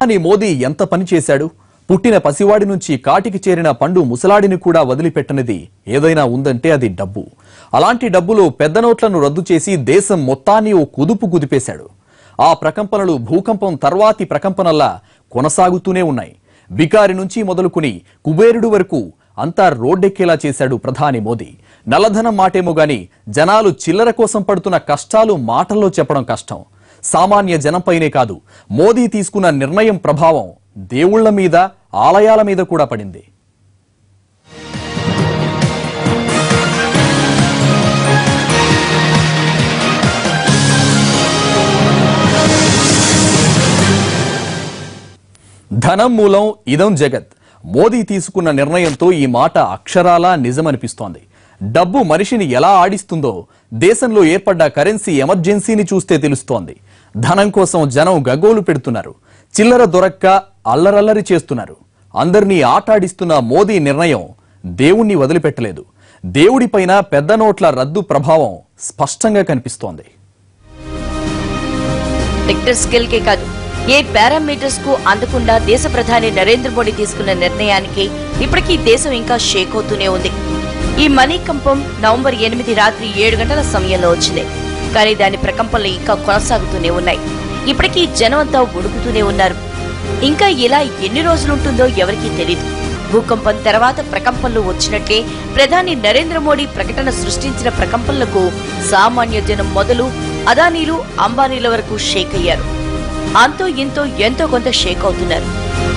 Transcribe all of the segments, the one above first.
ప్రధాని మోదీ ఎంత పని చేశాడు పుట్టిన పసివాడి నుంచి కాటికి చేరిన పండు ముసలాడిని కూడా వదిలిపెట్టనిది ఏదైనా ఉందంటే అది డబ్బు అలాంటి డబ్బులో పెద్ద నోట్లను రద్దు చేసి దేశం మొత్తాన్ని ఓ కుదుపు కుదిపేశాడు ఆ ప్రకంపనలు భూకంపం తర్వాతి ప్రకంపనల్లా కొనసాగుతూనే ఉన్నాయి బికారి నుంచి మొదలుకుని కుబేరుడు వరకు అంతా రోడ్డెక్కేలా చేశాడు ప్రధాని మోదీ నల్లధనం మాటేమో గాని జనాలు చిల్లర కోసం పడుతున్న కష్టాలు మాటల్లో చెప్పడం కష్టం సామాన్య జనంపైనే కాదు మోదీ తీసుకున్న నిర్ణయం ప్రభావం దేవుళ్ల మీద ఆలయాల మీద కూడా పడింది ధనం మూలం ఇదం జగత్ మోదీ తీసుకున్న నిర్ణయంతో ఈ మాట అక్షరాలా నిజమనిపిస్తోంది డబ్బు మనిషిని ఎలా ఆడిస్తుందో దేశంలో ఏర్పడ్డ కరెన్సీ ఎమర్జెన్సీని చూస్తే తెలుస్తోంది ధనం కోసం జనం గగ్గోలు పెడుతున్నారు చిల్లర దొరక్క అల్లరల్లరి చేస్తున్నారు అందరినీ ఆటాడిస్తున్న మోదీ నిర్ణయం దేవుణ్ణి వదిలిపెట్టలేదు దేవుడిపైన పెద్ద నోట్ల రద్దు ప్రభావం స్పష్టంగా కనిపిస్తోంది రిక్టర్ స్కేల్ కే కాదు ఏ పారామీటర్స్ కు అందకుండా దేశ ప్రధాని నరేంద్ర మోడీ తీసుకున్న నిర్ణయానికి ఇప్పటికీ దేశం ఇంకా షేక్ అవుతూనే ఉంది ఈ మనీ కంపం నవంబర్ ఎనిమిది రాత్రి ఏడు గంటల సమయంలో వచ్చింది కానీ దాని ప్రకంపనలు ఇంకా కొనసాగుతూనే ఉన్నాయి ఇప్పటికీ జనం అంతా ఉడుకుతూనే ఉన్నారు ఇంకా ఇలా ఎన్ని రోజులుంటుందో ఎవరికీ తెలియదు భూకంపం తర్వాత ప్రకంపనలు వచ్చినట్లే ప్రధాని నరేంద్ర మోడీ ప్రకటన సృష్టించిన ప్రకంపనలకు సామాన్య జనం మొదలు అదానీలు అంబానీల వరకు షేక్ అయ్యారు అంతో ఇంతో ఎంతో కొంత షేక్ అవుతున్నారు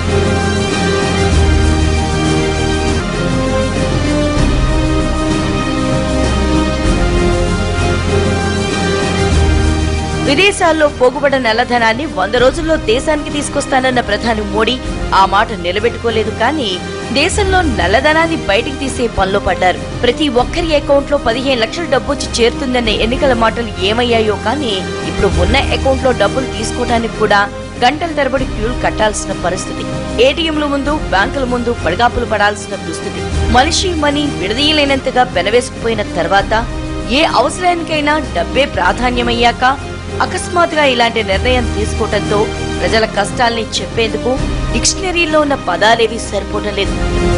విదేశాల్లో పోగుబడ్డ నల్లధనాన్ని వంద రోజుల్లో దేశానికి తీసుకొస్తానన్న ప్రధాని మోడీ ఆ మాట నిలబెట్టుకోలేదు కానీ దేశంలో నల్లధనాన్ని బయటికి తీసే పనిలో పడ్డారు ప్రతి ఒక్కరి అకౌంట్ లో పదిహేను లక్షల డబ్బు వచ్చి చేరుతుందన్న ఎన్నికల మాటలు ఏమయ్యాయో కానీ ఇప్పుడు ఉన్న అకౌంట్ లో డబ్బులు తీసుకోవడానికి కూడా గంటల తరబడి క్యూలు కట్టాల్సిన పరిస్థితి ఏటీఎంల ముందు బ్యాంకుల ముందు పడగాపులు పడాల్సిన దుస్థితి మనిషి మనీ విడదీయలేనంతగా పెనవేసుకుపోయిన తర్వాత ఏ అవసరానికైనా డబ్బే ప్రాధాన్యమయ్యాక అకస్మాత్తుగా ఇలాంటి నిర్ణయం తీసుకోవడంతో ప్రజల కష్టాల్ని చెప్పేందుకు డిక్షనరీలో ఉన్న పదాలేవి సరిపోవటం లేదు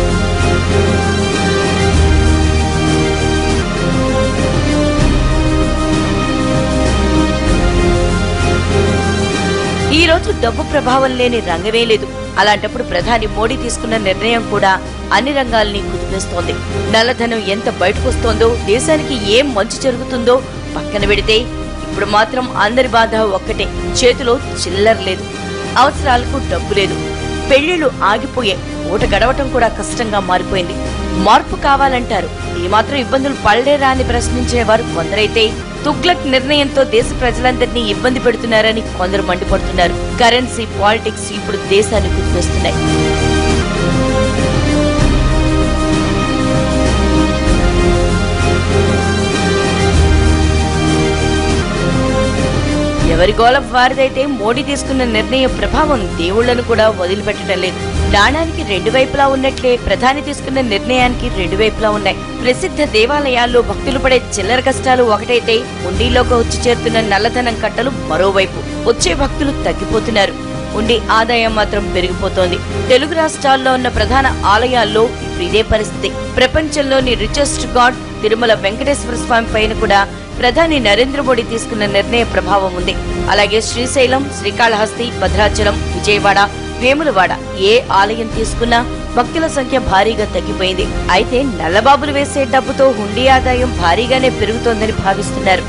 ఈ రోజు డబ్బు ప్రభావం లేని రంగమే లేదు అలాంటప్పుడు ప్రధాని మోడీ తీసుకున్న నిర్ణయం కూడా అన్ని రంగాల్ని కుదిపేస్తోంది నల్లధనం ఎంత బయటకొస్తోందో దేశానికి ఏం మంచి జరుగుతుందో పక్కన పెడితే ఇప్పుడు మాత్రం అందరి బాధ ఒక్కటే చేతిలో చిల్లర లేదు అవసరాలకు డబ్బు లేదు పెళ్లిళ్లు ఆగిపోయాయి ఊట గడవటం కూడా కష్టంగా మారిపోయింది మార్పు కావాలంటారు ఏమాత్రం ఇబ్బందులు పడలేరా అని ప్రశ్నించేవారు కొందరైతే తుగ్లక్ నిర్ణయంతో దేశ ప్రజలందరినీ ఇబ్బంది పెడుతున్నారని కొందరు మండిపడుతున్నారు కరెన్సీ పాలిటిక్స్ ఇప్పుడు దేశాన్ని గుర్తిస్తున్నాయి ఎవరి గోల వారిదైతే మోడీ తీసుకున్న నిర్ణయ ప్రభావం దేవుళ్లను కూడా వదిలిపెట్టడం లేదు నాణానికి రెండు వైపులా ఉన్నట్లే ప్రధాని తీసుకున్న నిర్ణయానికి రెండు వైపులా ఉన్నాయి ప్రసిద్ధ దేవాలయాల్లో భక్తులు పడే చిల్లర కష్టాలు ఒకటైతే ఉండిలోకి వచ్చి చేరుతున్న నల్లధనం కట్టలు మరోవైపు వచ్చే భక్తులు తగ్గిపోతున్నారు ఉండి ఆదాయం మాత్రం పెరిగిపోతోంది తెలుగు రాష్ట్రాల్లో ఉన్న ప్రధాన ఆలయాల్లో ఇప్పుడు ఇదే పరిస్థితి ప్రపంచంలోని రిచెస్ట్ గాడ్ తిరుమల వెంకటేశ్వర స్వామి పైన కూడా ప్రధాని నరేంద్ర మోడీ తీసుకున్న నిర్ణయ ప్రభావం ఉంది అలాగే శ్రీశైలం శ్రీకాళహస్తి భద్రాచలం విజయవాడ వేములవాడ ఏ ఆలయం తీసుకున్నా భక్తుల సంఖ్య భారీగా తగ్గిపోయింది అయితే నల్లబాబులు వేసే డబ్బుతో హుండీ ఆదాయం భారీగానే పెరుగుతోందని భావిస్తున్నారు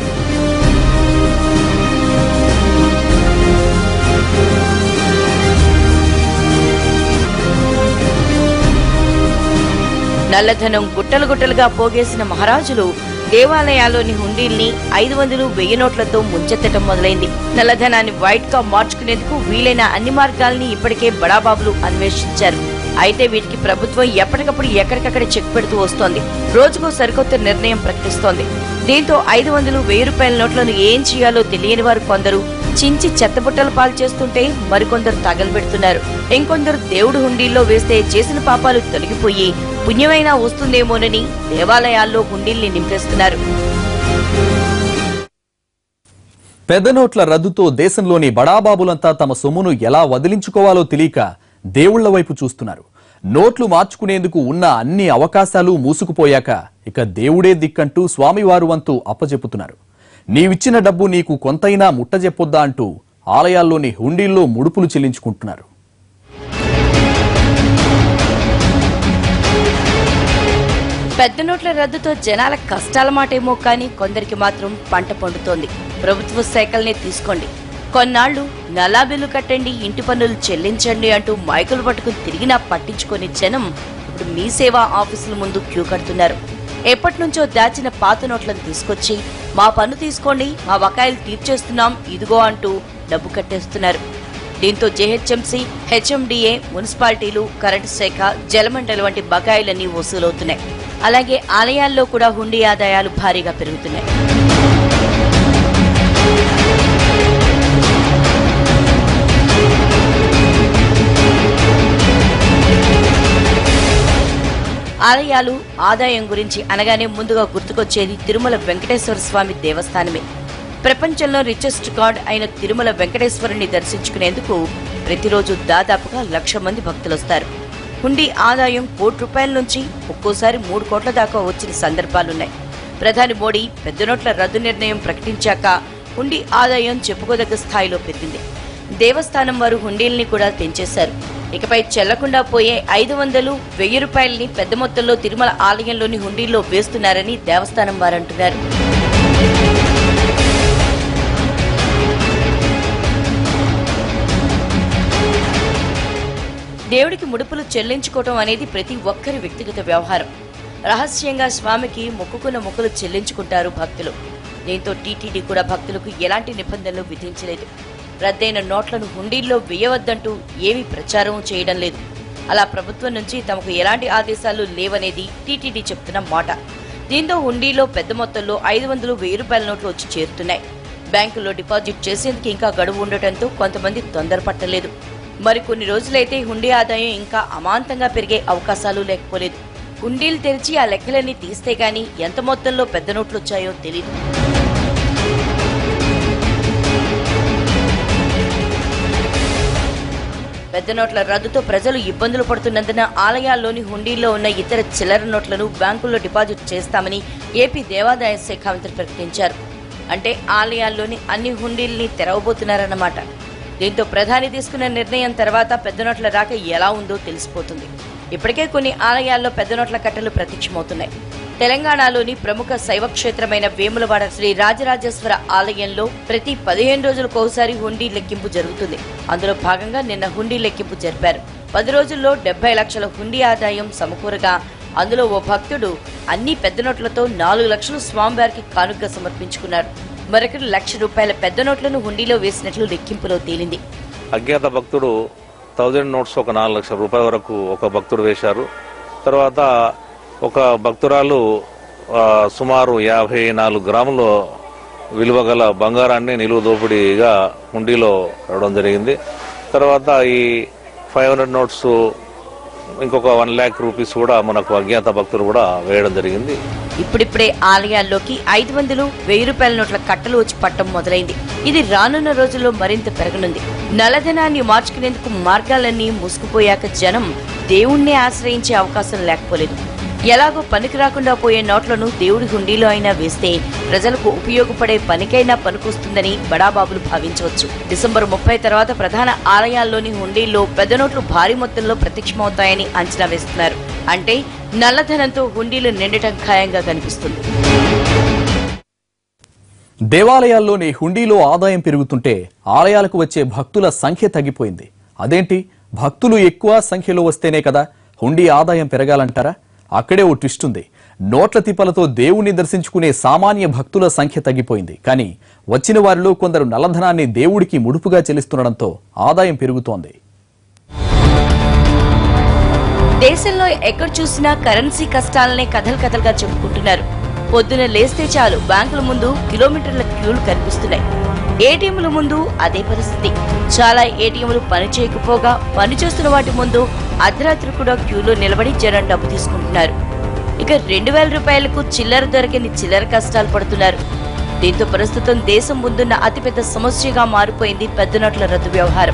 నల్లధనం గుట్టలు గుట్టలుగా పోగేసిన మహారాజులు దేవాలయాల్లోని హుండీల్ని ఐదు వందలు వెయ్యి నోట్లతో ముంచెత్తటం మొదలైంది నల్లధనాన్ని వైట్ గా మార్చుకునేందుకు వీలైన అన్ని మార్గాల్ని ఇప్పటికే బడాబాబులు అన్వేషించారు అయితే వీటికి ప్రభుత్వం ఎప్పటికప్పుడు ఎక్కడికక్కడ చెక్ పెడుతూ వస్తోంది రోజుకో సరికొత్త నిర్ణయం ప్రకటిస్తోంది దీంతో ఐదు వందలు వెయ్యి రూపాయల నోట్లను ఏం చేయాలో తెలియని వారు కొందరు చించి చెత్తబుట్టల పాలు చేస్తుంటే మరికొందరు తగలబెడుతున్నారు ఇంకొందరు దేవుడు హుండీల్లో వేస్తే చేసిన పాపాలు తొలగిపోయి పుణ్యమైనా వస్తుందేమోనని దేవాలయాల్లో హుండీల్ని నింపేస్తున్నారు పెద్ద నోట్ల రద్దుతో దేశంలోని బడాబాబులంతా తమ సొమ్మును ఎలా వదిలించుకోవాలో తెలియక దేవుళ్ల వైపు చూస్తున్నారు నోట్లు మార్చుకునేందుకు ఉన్న అన్ని అవకాశాలు మూసుకుపోయాక ఇక దేవుడే దిక్కంటూ స్వామివారు వంతు అప్పచెప్పుతున్నారు నీవిచ్చిన డబ్బు నీకు కొంతైనా ముట్టజెప్పొద్దా అంటూ ఆలయాల్లోని హుండీల్లో ముడుపులు చెల్లించుకుంటున్నారు పెద్ద నోట్ల రద్దుతో జనాల కష్టాల మాటేమో కానీ కొందరికి మాత్రం పంట పండుతోంది ప్రభుత్వ శాఖల్నే తీసుకోండి కొన్నాళ్లు నలా బిల్లు కట్టండి ఇంటి పన్నులు చెల్లించండి అంటూ మైకులు పట్టుకుని తిరిగినా పట్టించుకొని జనం ఇప్పుడు మీ సేవా ఆఫీసుల ముందు క్యూ కడుతున్నారు ఎప్పటి నుంచో దాచిన పాత నోట్లను తీసుకొచ్చి మా పన్ను తీసుకోండి మా బకాయిలు తీర్చేస్తున్నాం ఇదిగో అంటూ డబ్బు కట్టేస్తున్నారు దీంతో జేహెచ్ఎంసీ హెచ్ఎండిఏ మున్సిపాలిటీలు కరెంటు శాఖ జలమండలి వంటి బకాయిలన్నీ వసూలవుతున్నాయి అలాగే ఆలయాల్లో కూడా హుండీ ఆదాయాలు భారీగా పెరుగుతున్నాయి ఆలయాలు ఆదాయం గురించి అనగానే ముందుగా గుర్తుకొచ్చేది తిరుమల వెంకటేశ్వర స్వామి దేవస్థానమే ప్రపంచంలో రిచెస్ట్ గాడ్ అయిన తిరుమల వెంకటేశ్వరుని దర్శించుకునేందుకు ప్రతిరోజు దాదాపుగా లక్ష మంది భక్తులొస్తారు హుండీ ఆదాయం కోటి రూపాయల నుంచి ఒక్కోసారి మూడు కోట్ల దాకా వచ్చిన సందర్భాలున్నాయి ప్రధాని మోడీ పెద్ద నోట్ల రద్దు నిర్ణయం ప్రకటించాక హుండీ ఆదాయం చెప్పుకోదగ్గ స్థాయిలో పెరిగింది దేవస్థానం వారు హుండీల్ని కూడా పెంచేశారు ఇకపై చెల్లకుండా పోయే ఐదు వందలు వెయ్యి రూపాయలని పెద్ద మొత్తంలో తిరుమల ఆలయంలోని హుండీల్లో వేస్తున్నారని దేవస్థానం వారంటున్నారు దేవుడికి ముడుపులు చెల్లించుకోవటం అనేది ప్రతి ఒక్కరి వ్యక్తిగత వ్యవహారం రహస్యంగా స్వామికి మొక్కుకున్న మొక్కులు చెల్లించుకుంటారు భక్తులు దీంతో టీటీడీ కూడా భక్తులకు ఎలాంటి నిబంధనలు విధించలేదు రద్దయిన నోట్లను హుండీల్లో వేయవద్దంటూ ఏమీ ప్రచారం చేయడం లేదు అలా ప్రభుత్వం నుంచి తమకు ఎలాంటి ఆదేశాలు లేవనేది టీటీడీ చెప్తున్న మాట దీంతో హుండీలో పెద్ద మొత్తంలో ఐదు వందలు వెయ్యి రూపాయల నోట్లు వచ్చి చేరుతున్నాయి బ్యాంకుల్లో డిపాజిట్ చేసేందుకు ఇంకా గడువు ఉండటంతో కొంతమంది తొందరపట్టలేదు మరికొన్ని రోజులైతే హుండీ ఆదాయం ఇంకా అమాంతంగా పెరిగే అవకాశాలు లేకపోలేదు హుండీలు తెరిచి ఆ లెక్కలన్నీ తీస్తే గానీ ఎంత మొత్తంలో పెద్ద నోట్లు వచ్చాయో తెలియదు పెద్ద నోట్ల రద్దుతో ప్రజలు ఇబ్బందులు పడుతున్నందున ఆలయాల్లోని హుండీల్లో ఉన్న ఇతర చిల్లర నోట్లను బ్యాంకుల్లో డిపాజిట్ చేస్తామని ఏపీ దేవాదాయ శాఖ మంత్రి ప్రకటించారు అంటే ఆలయాల్లోని అన్ని హుండీల్ని తెరవబోతున్నారన్నమాట దీంతో ప్రధాని తీసుకున్న నిర్ణయం తర్వాత పెద్ద నోట్ల రాక ఎలా ఉందో తెలిసిపోతుంది ఇప్పటికే కొన్ని ఆలయాల్లో పెద్ద నోట్ల కట్టలు ప్రత్యక్షమవుతున్నాయి తెలంగాణలోని ప్రముఖ శైవ క్షేత్రమైన వేములవాడ శ్రీ రాజరాజేశ్వర ఆలయంలో ప్రతి పదిహేను రోజులకు ఒకసారి హుండీ లెక్కింపు జరుగుతుంది అందులో భాగంగా నిన్న హుండీ లెక్కింపు జరిపారు పది రోజుల్లో డెబ్బై లక్షల హుండీ ఆదాయం సమకూరగా అందులో ఓ భక్తుడు అన్ని పెద్ద నోట్లతో నాలుగు లక్షలు స్వామివారికి కానుకగా సమర్పించుకున్నారు మరొకరు లక్ష రూపాయల పెద్ద నోట్లను హుండీలో వేసినట్లు లెక్కింపులో తేలింది అజ్ఞాత భక్తుడు థౌజండ్ నోట్స్ ఒక నాలుగు లక్షల రూపాయల వరకు ఒక భక్తుడు వేశారు తర్వాత ఒక భక్తురాలు ఆ, సుమారు యాభై నాలుగు గ్రాముల విలువ గల బంగారాన్ని నిలువు దోపిడీగా హుండీలో రావడం జరిగింది తర్వాత ఈ ఫైవ్ హండ్రెడ్ నోట్స్ ఇంకొక వన్ ల్యాక్ రూపీస్ కూడా మనకు అజ్ఞాత భక్తులు కూడా వేయడం జరిగింది ఇప్పుడిప్పుడే ఆలయాల్లోకి ఐదు వందలు వెయ్యి రూపాయల నోట్ల కట్టలు వచ్చి పట్టం మొదలైంది ఇది రానున్న రోజుల్లో మరింత పెరగనుంది నల్లధనాన్ని మార్చుకునేందుకు మార్గాలన్నీ మూసుకుపోయాక జనం దేవుణ్ణి ఆశ్రయించే అవకాశం లేకపోలేదు ఎలాగో పనికి రాకుండా పోయే నోట్లను దేవుడి హుండీలో అయినా వేస్తే ప్రజలకు ఉపయోగపడే పనికైనా పనికొస్తుందని బడాబాబులు భావించవచ్చు డిసెంబర్ ముప్పై తర్వాత ప్రధాన ఆలయాల్లోని హుండీల్లో పెద్ద నోట్లు భారీ మొత్తంలో ప్రత్యక్షమవుతాయని అంచనా వేస్తున్నారు అంటే నల్లధనంతో హుండీలు నిండటం ఖాయంగా కనిపిస్తుంది దేవాలయాల్లోని హుండీలో ఆదాయం పెరుగుతుంటే ఆలయాలకు వచ్చే భక్తుల సంఖ్య తగ్గిపోయింది అదేంటి భక్తులు ఎక్కువ సంఖ్యలో వస్తేనే కదా హుండీ ఆదాయం పెరగాలంటారా అక్కడే ఓ ట్విస్ట్ ఉంది నోట్ల తిప్పలతో దేవుణ్ణి దర్శించుకునే సామాన్య భక్తుల సంఖ్య తగ్గిపోయింది కానీ వచ్చిన వారిలో కొందరు నల్లధనాన్ని దేవుడికి ముడుపుగా చెల్లిస్తుండడంతో ఆదాయం పెరుగుతోంది దేశంలో ఎక్కడ చూసినా కరెన్సీ కష్టాలనే కథలు కథలుగా చెప్పుకుంటున్నారు పొద్దున లేస్తే చాలు బ్యాంకుల ముందు కిలోమీటర్ల క్యూలు కనిపిస్తున్నాయి ఏటీఎంల ముందు అదే పరిస్థితి చాలా ఏటీఎంలు పని చేయకపోగా పనిచేస్తున్న వాటి ముందు అర్ధరాత్రి కూడా క్యూలో నిలబడి జనం డబ్బు తీసుకుంటున్నారు ఇక రెండు వేల రూపాయలకు చిల్లర దొరకని చిల్లర కష్టాలు పడుతున్నారు దీంతో ప్రస్తుతం దేశం ముందున్న అతిపెద్ద సమస్యగా మారిపోయింది పెద్ద నోట్ల రద్దు వ్యవహారం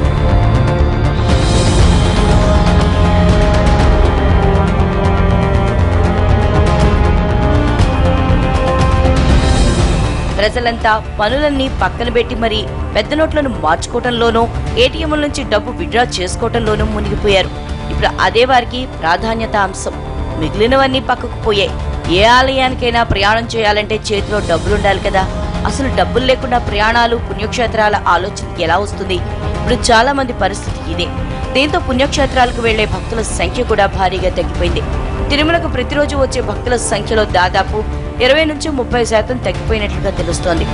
ప్రజలంతా పనులన్నీ పక్కన పెట్టి మరి పెద్ద నోట్లను మార్చుకోవటంలోనూ ఏటీఎంల నుంచి డబ్బు విడ్రా చేసుకోవటంలోనూ మునిగిపోయారు ఇప్పుడు అదే వారికి ప్రాధాన్యత అంశం మిగిలినవన్నీ పక్కకు పోయాయి ఏ ఆలయానికైనా ప్రయాణం చేయాలంటే చేతిలో డబ్బులుండాలి కదా అసలు డబ్బులు లేకుండా ప్రయాణాలు పుణ్యక్షేత్రాల ఆలోచన ఎలా వస్తుంది ఇప్పుడు చాలా మంది పరిస్థితి ఇదే దీంతో పుణ్యక్షేత్రాలకు వెళ్లే భక్తుల సంఖ్య కూడా భారీగా తగ్గిపోయింది తిరుమలకు ప్రతిరోజు వచ్చే భక్తుల సంఖ్యలో దాదాపు ఇరవై నుంచి ముప్పై శాతం తగ్గిపోయినట్లుగా తెలుస్తోంది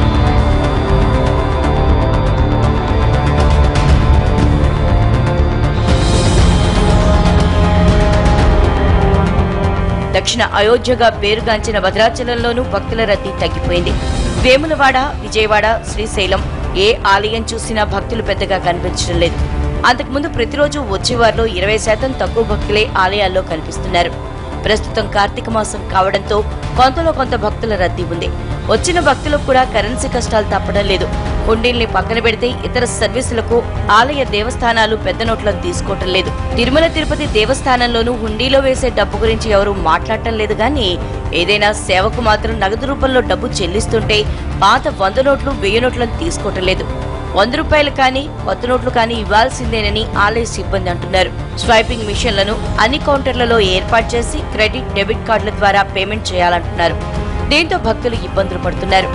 దక్షిణ అయోధ్యగా పేరుగాంచిన భద్రాచలంలోనూ భక్తుల రద్దీ తగ్గిపోయింది వేములవాడ విజయవాడ శ్రీశైలం ఏ ఆలయం చూసినా భక్తులు పెద్దగా కనిపించడం లేదు అంతకుముందు ప్రతిరోజు వచ్చేవారిలో ఇరవై శాతం తక్కువ భక్తులే ఆలయాల్లో కనిపిస్తున్నారు ప్రస్తుతం కార్తీక మాసం కావడంతో కొంతలో కొంత భక్తుల రద్దీ ఉంది వచ్చిన భక్తులకు కూడా కరెన్సీ కష్టాలు తప్పడం లేదు హుండీల్ని పక్కన పెడితే ఇతర సర్వీసులకు ఆలయ దేవస్థానాలు పెద్ద నోట్లను తీసుకోవటం లేదు తిరుమల తిరుపతి దేవస్థానంలోనూ హుండీలో వేసే డబ్బు గురించి ఎవరూ మాట్లాడటం లేదు గానీ ఏదైనా సేవకు మాత్రం నగదు రూపంలో డబ్బు చెల్లిస్తుంటే పాత వంద నోట్లు వెయ్యి నోట్లను తీసుకోవటం లేదు వంద రూపాయలు కానీ కొత్త నోట్లు కానీ ఇవ్వాల్సిందేనని ఆలయ సిబ్బంది అంటున్నారు స్వైపింగ్ మిషన్లను అన్ని కౌంటర్లలో ఏర్పాటు చేసి క్రెడిట్ డెబిట్ కార్డుల ద్వారా పేమెంట్ చేయాలంటున్నారు దీంతో భక్తులు ఇబ్బందులు పడుతున్నారు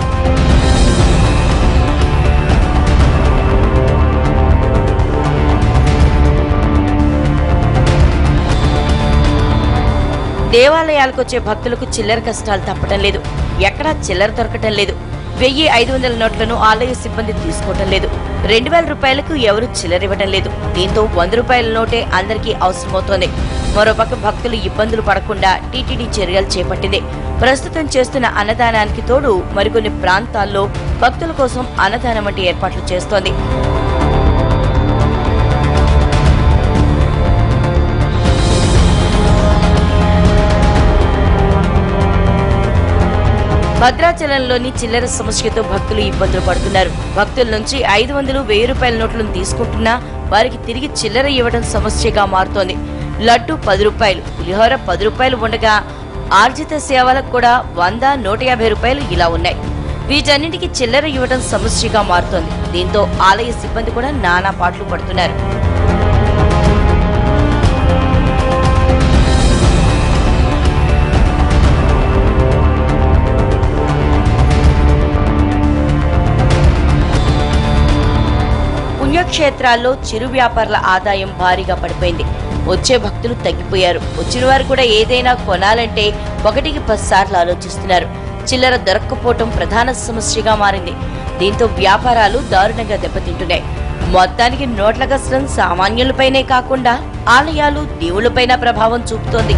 దేవాలయాలకు వచ్చే భక్తులకు చిల్లర కష్టాలు తప్పటం లేదు ఎక్కడా చిల్లర దొరకటం లేదు వెయ్యి ఐదు వందల నోట్లను ఆలయ సిబ్బంది తీసుకోవటం లేదు రెండు వేల రూపాయలకు ఎవరు చిల్లర ఇవ్వడం లేదు దీంతో వంద రూపాయల నోటే అందరికీ అవసరమవుతోంది మరోపక్క భక్తులు ఇబ్బందులు పడకుండా టీటీడీ చర్యలు చేపట్టింది ప్రస్తుతం చేస్తున్న అన్నదానానికి తోడు మరికొన్ని ప్రాంతాల్లో భక్తుల కోసం అన్నదానం వంటి ఏర్పాట్లు చేస్తోంది భద్రాచలంలోని చిల్లర సమస్యతో భక్తులు ఇబ్బందులు పడుతున్నారు భక్తుల నుంచి ఐదు వందలు వెయ్యి రూపాయల నోట్లను తీసుకుంటున్నా వారికి తిరిగి చిల్లర ఇవ్వడం సమస్యగా మారుతోంది లడ్డు పది రూపాయలు పులిహోర పది రూపాయలు ఉండగా ఆర్జిత సేవలకు కూడా వంద నూట యాభై రూపాయలు ఇలా ఉన్నాయి వీటన్నిటికీ చిల్లర ఇవ్వడం సమస్యగా మారుతోంది దీంతో ఆలయ సిబ్బంది కూడా నానా పాటలు పడుతున్నారు పుణ్యక్షేత్రాల్లో చిరు వ్యాపారుల ఆదాయం భారీగా పడిపోయింది వచ్చే భక్తులు తగ్గిపోయారు వచ్చిన వారు కూడా ఏదైనా కొనాలంటే ఒకటికి పది సార్లు ఆలోచిస్తున్నారు చిల్లర దొరక్కపోవటం ప్రధాన సమస్యగా మారింది దీంతో వ్యాపారాలు దారుణంగా దెబ్బతింటున్నాయి మొత్తానికి నోట్ల కష్టం సామాన్యులపైనే కాకుండా ఆలయాలు దేవుళ్లపైన ప్రభావం చూపుతోంది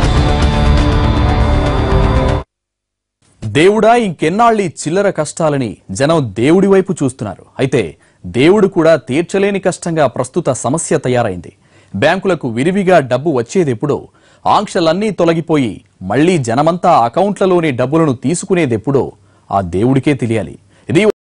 దేవుడా ఇంకెన్నాళ్ళీ చిల్లర కష్టాలని జనం దేవుడి వైపు చూస్తున్నారు అయితే దేవుడు కూడా తీర్చలేని కష్టంగా ప్రస్తుత సమస్య తయారైంది బ్యాంకులకు విరివిగా డబ్బు వచ్చేదెప్పుడో ఆంక్షలన్నీ తొలగిపోయి మళ్లీ జనమంతా అకౌంట్లలోని డబ్బులను తీసుకునేదెప్పుడో ఆ దేవుడికే తెలియాలి ఇది